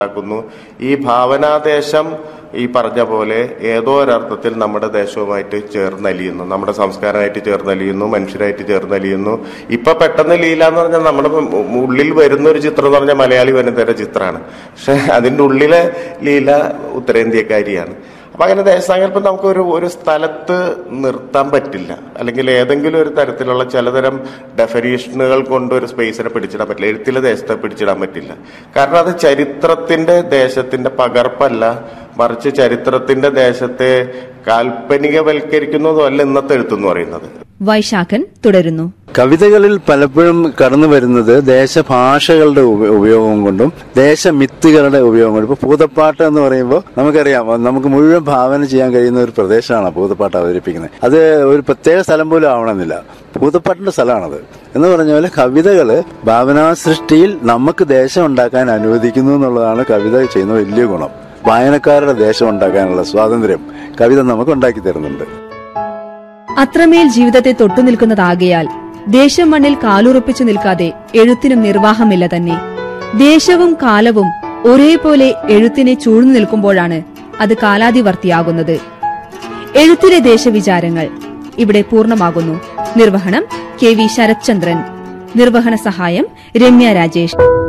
ാക്കുന്നു ഈ ഭാവനാദേശം ഈ പറഞ്ഞ പോലെ ഏതോ ഒരർത്ഥത്തിൽ നമ്മുടെ ദേശവുമായിട്ട് ചേർന്നലിയുന്നു നമ്മുടെ സംസ്കാരമായിട്ട് ചേർന്നലിയുന്നു മനുഷ്യരായിട്ട് ചേർന്നലിയുന്നു ഇപ്പൊ പെട്ടെന്ന് ലീല എന്ന് പറഞ്ഞാൽ നമ്മുടെ ഉള്ളിൽ വരുന്ന ഒരു ചിത്രം എന്ന് പറഞ്ഞാൽ മലയാളി വനിതയുടെ ചിത്രമാണ് പക്ഷെ അതിന്റെ ഉള്ളിലെ ലീല ഉത്തരേന്ത്യക്കാരിയാണ് അപ്പൊ അങ്ങനെ ദേശസങ്കല്പം നമുക്ക് ഒരു ഒരു സ്ഥലത്ത് നിർത്താൻ പറ്റില്ല അല്ലെങ്കിൽ ഏതെങ്കിലും ഒരു തരത്തിലുള്ള ചിലതരം ഡെഫിനേഷനുകൾ കൊണ്ട് ഒരു സ്പേസിനെ പിടിച്ചിടാൻ പറ്റില്ല എഴുത്തിലെ ദേശത്തെ പിടിച്ചിടാൻ പറ്റില്ല കാരണം അത് ചരിത്രത്തിന്റെ ദേശത്തിന്റെ പകർപ്പല്ല മറിച്ച് ചരിത്രത്തിന്റെ ദേശത്തെ കാൽപ്പനികവൽക്കരിക്കുന്നതും അല്ല ഇന്നത്തെ എഴുത്തെന്ന് പറയുന്നത് വൈശാഖൻ തുടരുന്നു കവിതകളിൽ പലപ്പോഴും കടന്നു വരുന്നത് ദേശഭാഷകളുടെ ഉപ- ഉപയോഗം കൊണ്ടും ദേശമിത്തുകളുടെ ഉപയോഗം കൊണ്ടും ഇപ്പൊ പൂതപ്പാട്ട് എന്ന് പറയുമ്പോൾ നമുക്കറിയാം നമുക്ക് മുഴുവൻ ഭാവന ചെയ്യാൻ കഴിയുന്ന ഒരു പ്രദേശമാണ് പൂതപ്പാട്ട് അവതരിപ്പിക്കുന്നത് അത് ഒരു പ്രത്യേക സ്ഥലം പോലും ആവണമെന്നില്ല പൂതപ്പാട്ടിന്റെ സ്ഥലമാണത് എന്ന് പറഞ്ഞ പോലെ കവിതകള് ഭാവനാ സൃഷ്ടിയിൽ നമുക്ക് ദേശം ഉണ്ടാക്കാൻ അനുവദിക്കുന്നു എന്നുള്ളതാണ് കവിത ചെയ്യുന്ന വലിയ ഗുണം വായനക്കാരുടെ ദേശം ഉണ്ടാക്കാനുള്ള സ്വാതന്ത്ര്യം കവിത നമുക്ക് ഉണ്ടാക്കി തരുന്നുണ്ട് അത്രമേൽ ജീവിതത്തെ തൊട്ടുനിൽക്കുന്നതാകയാൽ ദേശം മണ്ണിൽ കാലുറപ്പിച്ചു നിൽക്കാതെ എഴുത്തിനും നിർവാഹമില്ല തന്നെ ദേശവും കാലവും ഒരേപോലെ എഴുത്തിനെ ചൂഴ്ന്നു നിൽക്കുമ്പോഴാണ് അത് കാലാതിവർത്തിയാകുന്നത് എഴുത്തിലെ ദേശവിചാരങ്ങൾ ഇവിടെ പൂർണ്ണമാകുന്നു നിർവഹണം കെ വി ശരത്ചന്ദ്രൻ നിർവഹണ സഹായം രമ്യ രാജേഷ്